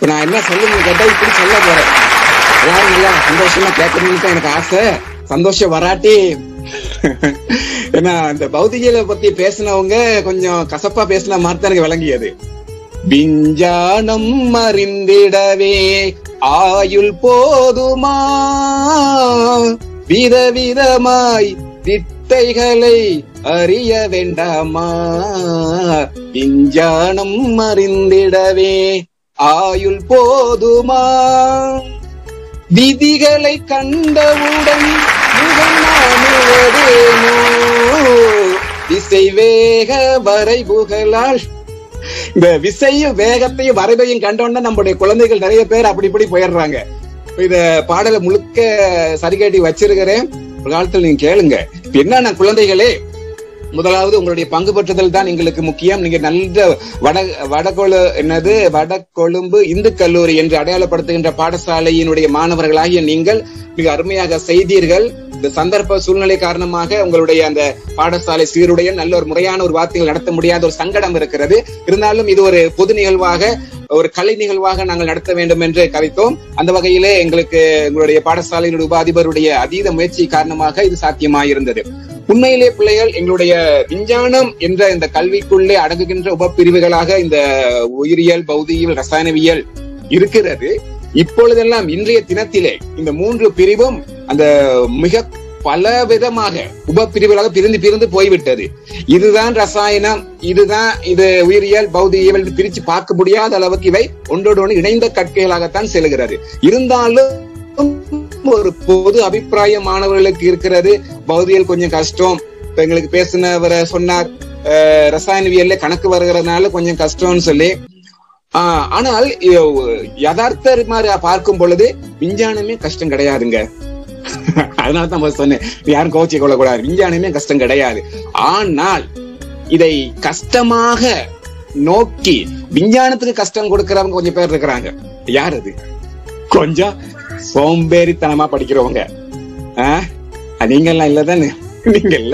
இப்ப நான் என்ன சொல்லணும்னு கேட்டா இப்படி சொல்ல போறேன் எல்லாரும் நல்லா சந்தோஷமா கேட்கணும்னு தான் எனக்கு ஆசை சந்தோஷம் வராட்டி ஏன்னா இந்த பௌத்திகளை பத்தி பேசினவங்க கொஞ்சம் கசப்பா பேசின மாதிரி தான் எனக்கு விளங்கியது விஞ்ஞானம் அறிந்திடவே ஆயுள் போதுமா விதவிதமாய் வித்தைகளை அறிய வேண்டாமா விஞ்ஞானம் அறிந்திடவே ஆயுள் போதுமா விதிகளை கண்டவுடன் முகமானுவதேனோ விசை வேக வரைபுகளால் இந்த விசையும் வேகத்தையும் வரைவையும் கண்டோன்னா நம்முடைய குழந்தைகள் நிறைய பேர் அப்படி இப்படி போயிடுறாங்க இத பாடலை முழுக்க சரிகாட்டி வச்சிருக்கிறேன் ஒரு காலத்துல நீங்க கேளுங்க இப்ப என்னன்னா குழந்தைகளே முதலாவது உங்களுடைய பங்கு பெற்றுதல் தான் எங்களுக்கு முக்கியம் நீங்க நல்ல வட வடகொழு என்னது வடகொழும்பு இந்து கல்லூரி என்று அடையாளப்படுத்துகின்ற பாடசாலையினுடைய மாணவர்களாகிய நீங்கள் மிக அருமையாக செய்தீர்கள் இந்த சந்தர்ப்ப சூழ்நிலை காரணமாக உங்களுடைய அந்த பாடசாலை சீருடைய நல்ல ஒரு முறையான ஒரு வார்த்தைகள் நடத்த முடியாத ஒரு சங்கடம் இருக்கிறது இருந்தாலும் இது ஒரு பொது நிகழ்வாக ஒரு கலை நிகழ்வாக நாங்கள் நடத்த வேண்டும் என்று கவித்தோம் அந்த வகையிலே எங்களுக்கு எங்களுடைய பாடசாலையினுடைய உப அதிபருடைய அதீத முயற்சி காரணமாக இது சாத்தியமாயிருந்தது உண்மையிலே பிள்ளைகள் எங்களுடைய விஞ்ஞானம் என்ற இந்த கல்விக்குள்ளே அடங்குகின்ற உபப்பிரிவுகளாக இந்த உயிரியல் பௌதியியல் ரசாயனவியல் இருக்கிறது இப்பொழுதெல்லாம் இன்றைய தினத்திலே இந்த மூன்று பிரிவும் அந்த மிக பல விதமாக உபப்பிரிவுகளாக பிரிந்து பிரிந்து போய்விட்டது இதுதான் ரசாயனம் இதுதான் இது உயிரியல் பௌதியியல் என்று பிரிச்சு பார்க்க முடியாத அளவுக்கு இவை ஒன்றோடு ஒன்று இணைந்த கற்கைகளாகத்தான் செல்கிறது இருந்தாலும் ஒரு பொது அபிப்பிராயம் மாணவர்களுக்கு இருக்கிறது பௌதியல் கொஞ்சம் கஷ்டம் இப்ப எங்களுக்கு பேசினவரை சொன்னார் அஹ், ரசாயனவியல்ல கணக்கு வருகிறதுனால கொஞ்சம் கஷ்டம்னு சொல்லி ஆஹ், ஆனால் யதார்த்தமாக பார்க்கும் பொழுது விஞ்ஞானமே கஷ்டம் கிடையாதுங்க அதனால தான் முதல்ல சொன்னேன் யாரும் கோச்சிக் கொள்ளக்கூடாது விஞ்ஞானமே கஷ்டம் கிடையாது ஆனால் இதை கஷ்டமாக நோக்கி விஞ்ஞானத்துக்கு கஷ்டம் கொடுக்கறவங்க கொஞ்சம் பேர் இருக்கிறாங்க யார் அது கொஞ்சம் சோம்பேறித்தனமா படிக்கிறவங்க ஆஹ் நீங்க எல்லாம் இல்லதானே நீங்க இல்ல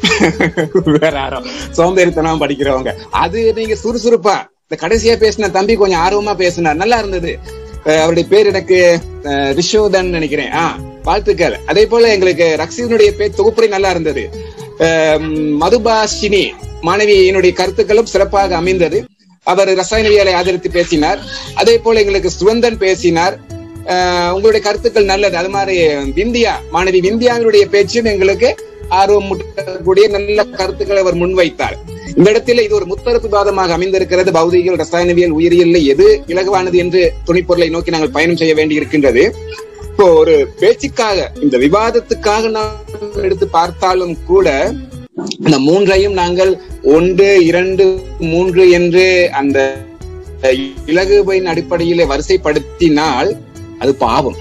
வேற யாரோ சோம்பேறித்தனமா படிக்கிறவங்க அது நீங்க சுறுசுறுப்பா இந்த கடைசியா பேசின தம்பி கொஞ்சம் ஆர்வமா பேசினார் நல்லா இருந்தது அஹ் அவருடைய பேர் எனக்கு அஹ், ரிஷோதன் நினைக்கிறேன் ஆ வாழ்த்துக்கள் அதே போல எங்களுக்கு ரக்ஷிதனுடைய பேர் தொகுப்புரை நல்லா இருந்தது அஹ், மதுபாஷினி மாணவியினுடைய கருத்துக்களும் சிறப்பாக அமைந்தது அவர் ரசாயனவியலை ஆதரித்து பேசினார் அதே போல எங்களுக்கு சுவந்தன் பேசினார் அஹ், உங்களுடைய கருத்துக்கள் நல்லது அது மாதிரி விந்தியா மாணவி விந்தியாவினுடைய பேச்சும் எங்களுக்கு ஆர்வம் முட்டக்கூடிய நல்ல கருத்துக்களை அவர் முன்வைத்தார் இந்த இடத்துல இது ஒரு முத்தரப்பு வாதமாக அமைந்திருக்கிறது பௌதிகள் ரசாயனவியல் உயிரியல் எது இலகுவானது என்று துணிப்பொருளை நோக்கி நாங்கள் பயணம் செய்ய வேண்டி இருக்கின்றது இப்போ ஒரு பேச்சுக்காக இந்த விவாதத்துக்காக நாம் எடுத்து பார்த்தாலும் கூட இந்த மூன்றையும் நாங்கள் ஒன்று இரண்டு மூன்று என்று அந்த இலகுவையின் அடிப்படையிலே வரிசைப்படுத்தினால் அது பாவம்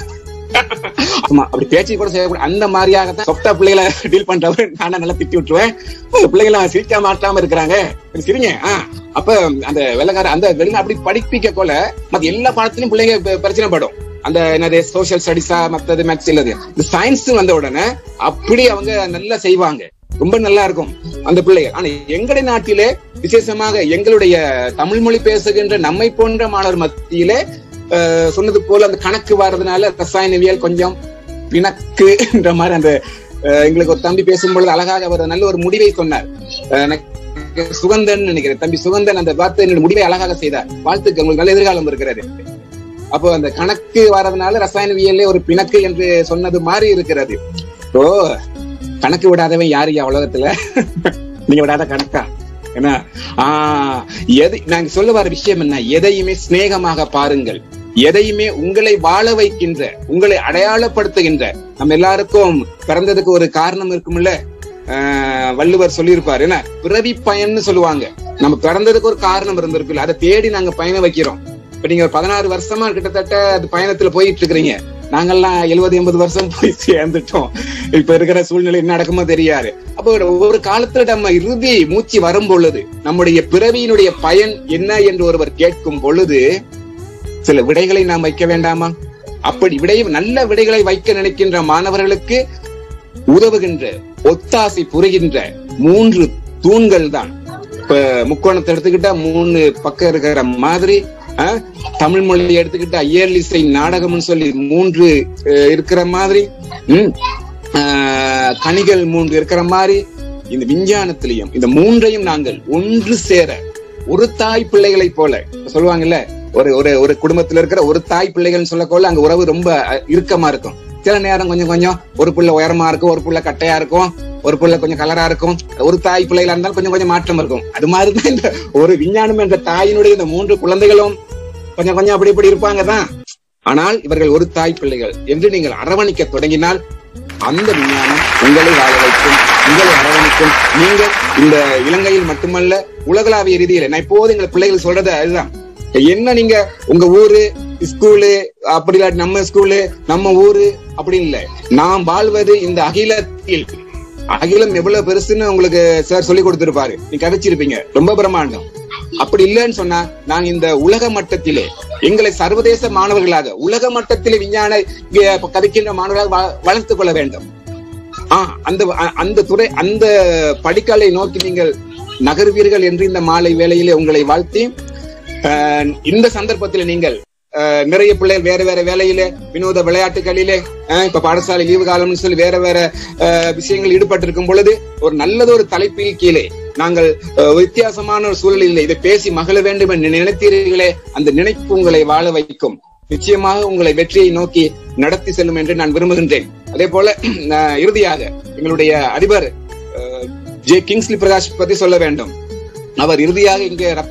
ஆமா அப்படி பேச்சு கூட செய்யக்கூடாது அந்த மாதிரியாக தான் சொத்த பிள்ளைகளை டீல் பண்றவர் நானா நல்லா திட்டி விட்டுருவேன் இந்த பிள்ளைகளை சிரிக்க மாட்டாம இருக்கிறாங்க சிரிங்க ஆஹ் அப்ப அந்த வெள்ளக்கார அந்த வெளில அப்படி படிப்பிக்க கொள்ள மத்த எல்லா பாடத்திலும் பிள்ளைங்க ப- பிரச்சனை படும் அந்த என்னது சோசியல் ஸ்டடிஸா மத்தது மேக்ஸ் இல்லது இந்த சயின்ஸ் வந்த உடனே அப்படி அவங்க நல்லா செய்வாங்க ரொம்ப நல்லா இருக்கும் அந்த பிள்ளைகள் ஆனா எங்களுடைய நாட்டிலே விசேஷமாக எங்களுடைய தமிழ் மொழி பேசுகின்ற நம்மை போன்ற மாணவர் மத்தியிலே அஹ், சொன்னது போல அந்த கணக்கு வர்றதுனால ரசாயனவியல் கொஞ்சம் பிணக்குன்ற மாதிரி அந்த அஹ், எங்களுக்கு ஒரு தம்பி பேசும்பொழுது அழகாக அவர் நல்ல ஒரு முடிவை சொன்னார் அஹ், எனக்கு சுகந்தன் நினைக்கிறேன் தம்பி சுகந்தன் அந்த வார்த்தை முடிவை அழகாக செய்தார் வாழ்த்துக்கள் உங்களுக்கு நல்ல எதிர்காலம் இருக்கிறது அப்போ அந்த கணக்கு வர்றதுனால ரசாயனவியலே ஒரு பிணக்கு என்று சொன்னது மாதிரி இருக்கிறது ஓ கணக்கு விடாதவன் யாரு ஐயா உலகத்துல நீங்க விடாத கணக்கா என்ன ஆஹ் எது நாங்க சொல்ல வர விஷயம் என்ன எதையுமே சிநேகமாக பாருங்கள் எதையுமே உங்களை வாழ வைக்கின்ற உங்களை அடையாளப்படுத்துகின்ற நம்ம எல்லாருக்கும் பிறந்ததுக்கு ஒரு காரணம் இருக்கும்ல ஆஹ் வள்ளுவர் சொல்லியிருப்பாரு என்ன பிறவி பயன்னு சொல்லுவாங்க நம்ம பிறந்ததுக்கு ஒரு காரணம் இருந்திருக்குல்ல அதை தேடி நாங்க பயணம் வைக்கிறோம் இப்ப நீங்க ஒரு பதினாறு வருஷமா கிட்டத்தட்ட அது பயணத்துல போயிட்டு இருக்கிறீங்க நாங்கெல்லாம் எழுபது எண்பது வருஷம் போய் சேர்ந்துட்டோம் இப்ப இருக்கிற சூழ்நிலை என்ன நடக்குமோ தெரியாது அப்போ ஒரு- ஒவ்வொரு காலத்துல நம்ம இறுதி மூச்சு வரும் பொழுது நம்முடைய பிறவியினுடைய பயன் என்ன என்று ஒருவர் கேட்கும் பொழுது சில விடைகளை நாம் வைக்க வேண்டாமா அப்படி விடை நல்ல விடைகளை வைக்க நினைக்கின்ற மாணவர்களுக்கு உதவுகின்ற ஒத்தாசை புரிகின்ற மூன்று தூண்கள் தான் இப்ப முக்கோணத்தை எடுத்துக்கிட்டா மூணு பக்கம் இருக்கிற மாதிரி அஹ், தமிழ் மொழி எடுத்துக்கிட்டா இயலிசை நாடகம்னு சொல்லி மூன்று அஹ், இருக்கிற மாதிரி ம், அஹ், கனிகள் மூன்று இருக்கிற மாதிரி இந்த விஞ்ஞானத்திலையும் இந்த மூன்றையும் நாங்கள் ஒன்று சேர ஒரு தாய் பிள்ளைகளைப் போல சொல்லுவாங்கல்ல ஒரு ஒரு ஒரு குடும்பத்துல இருக்கிற ஒரு தாய் பிள்ளைகள்னு சொல்லக்கோல அங்க உறவு ரொம்ப அஹ், இறுக்கமா இருக்கும் சில நேரம் கொஞ்சம் கொஞ்சம் ஒரு புள்ள உயரமா இருக்கும் ஒரு புள்ள கட்டையா இருக்கும் ஒரு புள்ள கொஞ்சம் கலரா இருக்கும் ஒரு தாய் பிள்ளைகளா இருந்தாலும் கொஞ்சம் கொஞ்சம் மாற்றம் இருக்கும் அது மாதிரிதான் இந்த ஒரு விஞ்ஞானம் என்ற தாயினுடைய இந்த மூன்று குழந்தைகளும் கொஞ்சம் கொஞ்சம் அப்படி இப்படி இருப்பாங்க தான் ஆனால் இவர்கள் ஒரு தாய் பிள்ளைகள் என்று நீங்கள் அரவணைக்க தொடங்கினால் அந்த விஞ்ஞானம் உங்களை வாழ வைக்கும் உங்களை அரவணைக்கும் நீங்கள் இந்த இலங்கையில் மட்டுமல்ல உலகளாவிய ரீதியில நான் இப்போது எங்க பிள்ளைகள் சொல்றது அதுதான் என்ன நீங்க உங்க ஊரு ஸ்கூலு அப்படி இல்லாட்டி நம்ம ஸ்கூலு நம்ம ஊரு அப்படி இல்ல நாம் வாழ்வது இந்த அகிலத்தில் அகிலம் எவ்வளவு பெருசுன்னு உங்களுக்கு சார் சொல்லி கொடுத்திருப்பாரு நீ கதைச்சிருப்பீங்க ரொம்ப பிரம்மாண்டம் அப்படி இல்லைன்னு சொன்னா நாங்க இந்த உலக மட்டத்திலே எங்களை சர்வதேச மாணவர்களாக உலக மட்டத்திலே விஞ்ஞான இங்க கதைக்கின்ற மாணவர்களாக வ- வளர்த்துக் கொள்ள வேண்டும் ஆஹ் அந்த அ- அந்த துறை அந்த படிக்கலை நோக்கி நீங்கள் நகர்வீர்கள் என்று இந்த மாலை வேளையிலே உங்களை வாழ்த்தி ஆஹ் இந்த சந்தர்ப்பத்தில் நீங்கள் ஆஹ் நிறைய பிள்ளைகள் வேற வேற வேலையிலே வினோத விளையாட்டுகளிலே ஆஹ் இப்ப பாடசாலை லீவு காலம்னு சொல்லி வேற வேற ஆஹ் விஷயங்கள் ஈடுபட்டிருக்கும் பொழுது ஒரு நல்லதொரு தலைப்பில் கீழே நாங்கள் ஆஹ் வித்தியாசமான ஒரு சூழலில் இதை பேசி மகிழ வேண்டும் என்று நினைத்தீர்களே அந்த நினைப்பு உங்களை வாழ வைக்கும் நிச்சயமாக உங்களை வெற்றியை நோக்கி நடத்தி செல்லும் என்று நான் விரும்புகின்றேன் அதே போல ஆஹ் இறுதியாக எங்களுடைய அதிபர் ஆஹ் ஜே கிங்ஸ்லி பிரகாஷ் பத்தி சொல்ல வேண்டும் அவர் இறுதியாக இங்கே ரப்-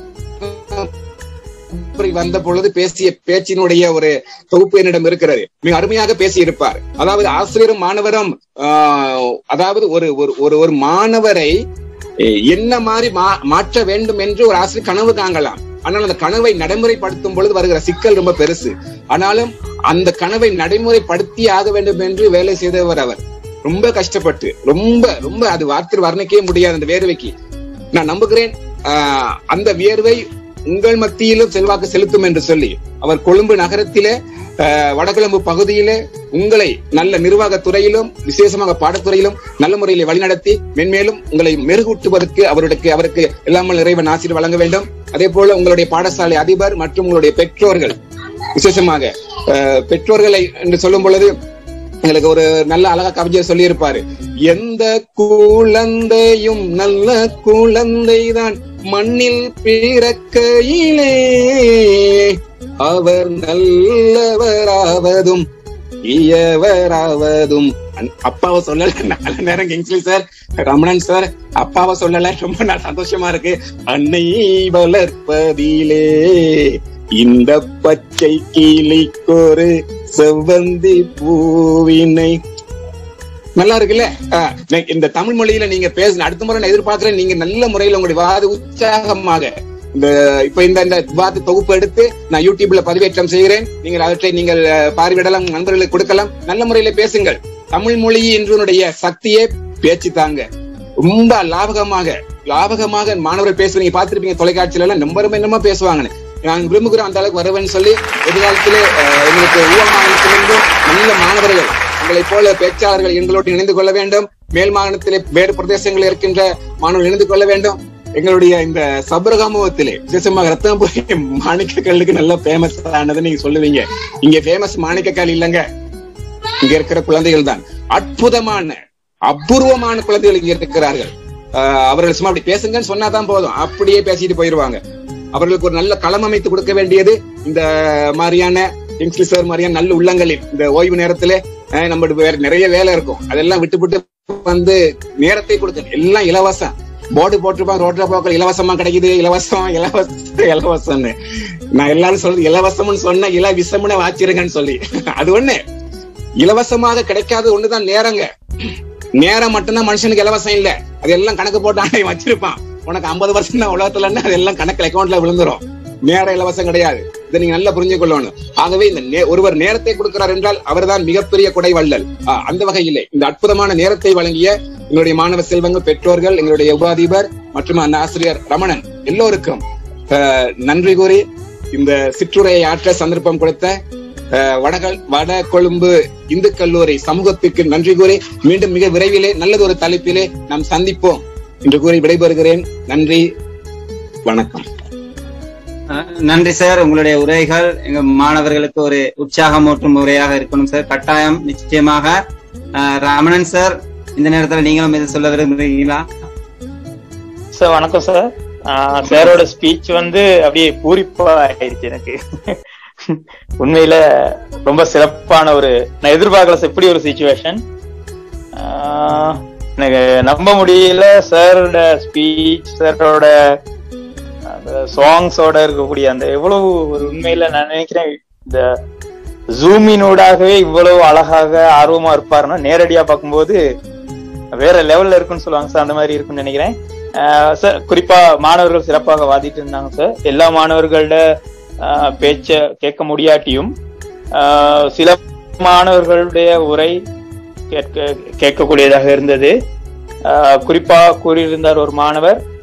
அப்படி வந்த பொழுது பேசிய பேச்சினுடைய ஒரு தொகுப்பு என்னிடம் இருக்கிறது மிக அருமையாக பேசியிருப்பார் அதாவது ஆசிரியரும் மாணவரும் ஆஹ், அதாவது ஒரு ஒரு ஒரு ஒரு மாணவரை eh, என்ன மாதிரி மா- மாற்ற வேண்டும் என்று ஒரு ஆசிரியர் கனவு காங்கலாம் ஆனால் அந்த கனவை நடைமுறைப்படுத்தும் பொழுது வருகிற சிக்கல் ரொம்ப பெருசு ஆனாலும் அந்த கனவை நடைமுறைப்படுத்தி ஆக வேண்டும் என்று வேலை செய்தவர் அவர் ரொம்ப கஷ்டப்பட்டு ரொம்ப ரொம்ப அது வார்த்தை வர்ணிக்கவே முடியாது அந்த வேர்வைக்கு நான் நம்புகிறேன் ஆஹ், அந்த வியர்வை உங்கள் மத்தியிலும் செல்வாக்கு செலுத்தும் என்று சொல்லி அவர் கொழும்பு நகரத்திலே ஆஹ், வடகிழம்பு பகுதியிலே உங்களை நல்ல நிர்வாகத் துறையிலும் விசேஷமாக பாடத்துறையிலும் நல்ல முறையில் வழிநடத்தி மென்மேலும் உங்களை மெருகூட்டுவதற்கு அவருக்கு அவருக்கு எல்லாமல் இறைவன் ஆசிரியர் வழங்க வேண்டும் அதே போல உங்களுடைய பாடசாலை அதிபர் மற்றும் உங்களுடைய பெற்றோர்கள் விசேஷமாக ஆஹ், பெற்றோர்களை என்று சொல்லும் பொழுது எங்களுக்கு ஒரு நல்ல அழகா கவிஞர் சொல்லி இருப்பாரு எந்த குழந்தையும் நல்ல குழந்தைதான் மண்ணில் பிறக்கையிலே அவர் நல்லவராவதும் தீயவராவதும் அன்- அப்பாவை சொல்லல நல்ல நேரம் கிங்ஸ்லி சார் ரமணன் சார் அப்பாவை சொல்லல ரொம்ப நான் சந்தோஷமா இருக்கு அன்னை வளர்ப்பதிலே இந்த பச்சை கிளிக்கொரு செவ்வந்தி பூவினை நல்லா இருக்குல்ல ஆ, நெ- இந்த தமிழ் மொழியில நீங்க பேச அடுத்த முறை நான் எதிர்பார்க்கிறேன் நீங்க நல்ல முறையில் உங்களுடைய வாத உற்சாகமாக இந்த இப்ப இந்த இந்த விவாத தொகுப்பு எடுத்து நான் யூடியூப்ல பதிவேற்றம் செய்கிறேன் நீங்கள் அவற்றை நீங்கள் அஹ், பார்வையிடலாம் நண்பர்களுக்கு கொடுக்கலாம் நல்ல முறையில பேசுங்கள் தமிழ் மொழி என்றுடைய சக்தியே பேச்சு தாங்க ரொம்ப லாபகமாக லாபகமாக மாணவர்கள் பேசுவீங்க நீங்க பார்த்திருப்பீங்க தொலைக்காட்சியில எல்லாம் ரொம்ப ரொம்ப என்னமோ பேசுவாங்கன்னு நான் விரும்புகிறோம் அந்த அளவுக்கு வருவேன்னு சொல்லி எதிர்காலத்திலே அஹ், எங்களுக்கு ஊவ மாநிலத்திலிருந்தும் நல்ல மாணவர்கள் உங்களைப் போல பேச்சாளர்கள் எங்களோடு இணைந்து கொள்ள வேண்டும் மேல் மாகாணத்திலே வேறு பிரதேசங்களில் இருக்கின்ற மாணவர்கள் இணைந்து கொள்ள வேண்டும் எங்களுடைய இந்த சபரகாமுகத்திலே விசேஷமாக ரத்தனபுரி மாணிக்க கல்லுக்கு நல்ல ஃபேமஸ் ஆனது நீங்க சொல்லுவீங்க இங்க ஃபேமஸ் மாணிக்க கல் இல்லைங்க இங்க இருக்கிற குழந்தைகள் தான் அற்புதமான அபூர்வமான குழந்தைகள் இங்க இருக்கிறார்கள் ஆஹ் அவர்கள் சும்மா அப்படி பேசுங்கன்னு சொன்னாதான் போதும் அப்படியே பேசிட்டு போயிருவாங்க அவர்களுக்கு ஒரு நல்ல களம் அமைத்து கொடுக்க வேண்டியது இந்த மாதிரியான கிங்ஸ்லி சார் மாதிரியான நல்ல உள்ளங்களில் இந்த ஓய்வு நேரத்துல ஆஹ் நம்மளுக்கு வேற நிறைய வேலை இருக்கும் அதெல்லாம் விட்டுவிட்டு வந்து நேரத்தை கொடுக்க எல்லாம் இலவசம் போர்டு போட்டிருப்பாங்க ரோட்ல போக்கள் இலவசமா கிடைக்குது இலவசம் இலவசம் இலவசம்னு நான் எல்லாரும் சொல்றது இலவசம்னு சொன்ன இல விஷம்னு வாச்சிருங்கன்னு சொல்லி அது ஒண்ணு இலவசமாக கிடைக்காத ஒண்ணுதான் நேரங்க நேரம் மட்டும்தான் மனுஷனுக்கு இலவசம் இல்ல அது எல்லாம் கணக்கு போட்டு ஆண்டை வச்சிருப்பான் உனக்கு ஐம்பது வருஷம் தான் உலகத்துலன்னா அது எல்லாம் கணக்குல அக்கௌண்ட்ல விழுந்துரும் நேரம் இலவசம் கிடையாது இதை நீங்க நல்லா புரிஞ்சு கொள்ளணும் ஆகவே இந்த நே- ஒருவர் நேரத்தை கொடுக்கிறார் என்றால் அவர்தான் மிகப்பெரிய கொடை வள்ளல் ஆ, அந்த வகையிலே இந்த அற்புதமான நேரத்தை வழங்கிய எங்களுடைய மாணவ செல்வங்கள் பெற்றோர்கள் எங்களுடைய உபாதிபர் மற்றும் அந்த ஆசிரியர் ரமணன் எல்லோருக்கும் ஆ, நன்றி கூறி இந்த சிற்றுரையை ஆற்ற சந்தர்ப்பம் கொடுத்த அஹ், வடகல் வட கொழும்பு இந்து கல்லூரி சமூகத்திற்கு நன்றி கூறி மீண்டும் மிக விரைவிலே நல்லது ஒரு தலைப்பிலே நாம் சந்திப்போம் என்று கூறி விடைபெறுகிறேன் நன்றி வணக்கம் அஹ், நன்றி சார் உங்களுடைய உரைகள் எங்க மாணவர்களுக்கு ஒரு உற்சாகமூட்டும் உரையாக இருக்கணும் சார் கட்டாயம் நிச்சயமாக அஹ், ரமணன் சார் இந்த நேரத்துல நீங்களும் எதுவும் சொல்ல விரும்புறீங்களா சார் வணக்கம் சார் சாரோட ஸ்பீச் வந்து அப்படியே பூரிப்பா ஆயிடுச்சு எனக்கு உண்மையில ரொம்ப சிறப்பான ஒரு நான் எதிர்பார்க்கல சார் இப்படி ஒரு சுச்சுவேஷன் எனக்கு நம்ப முடியல சாரோட ஸ்பீச் சாரோட அந்த சாங்ஸோட இருக்கக்கூடிய அந்த எவ்வளவு ஒரு உண்மையில நான் நினைக்கிறேன் இந்த ஜூமினூடாகவே இவ்வளவு அழகாக ஆர்வமா இருப்பாருன்னா நேரடியா பார்க்கும்போது வேற லெவல்ல இருக்குன்னு சொல்லுவாங்க சார் அந்த மாதிரி இருக்குன்னு நினைக்கிறேன் ஆஹ் சார் குறிப்பா மாணவர்கள் சிறப்பாக வாதிட்டு இருந்தாங்க சார் எல்லா மாணவர்களோட ஆஹ் பேச்ச கேட்க முடியாட்டியும் ஆஹ் சில மாணவர்களுடைய உரை கேட்க கேட்கக்கூடியதாக இருந்தது ஆஹ் குறிப்பா கூறியிருந்தார் ஒரு மாணவர்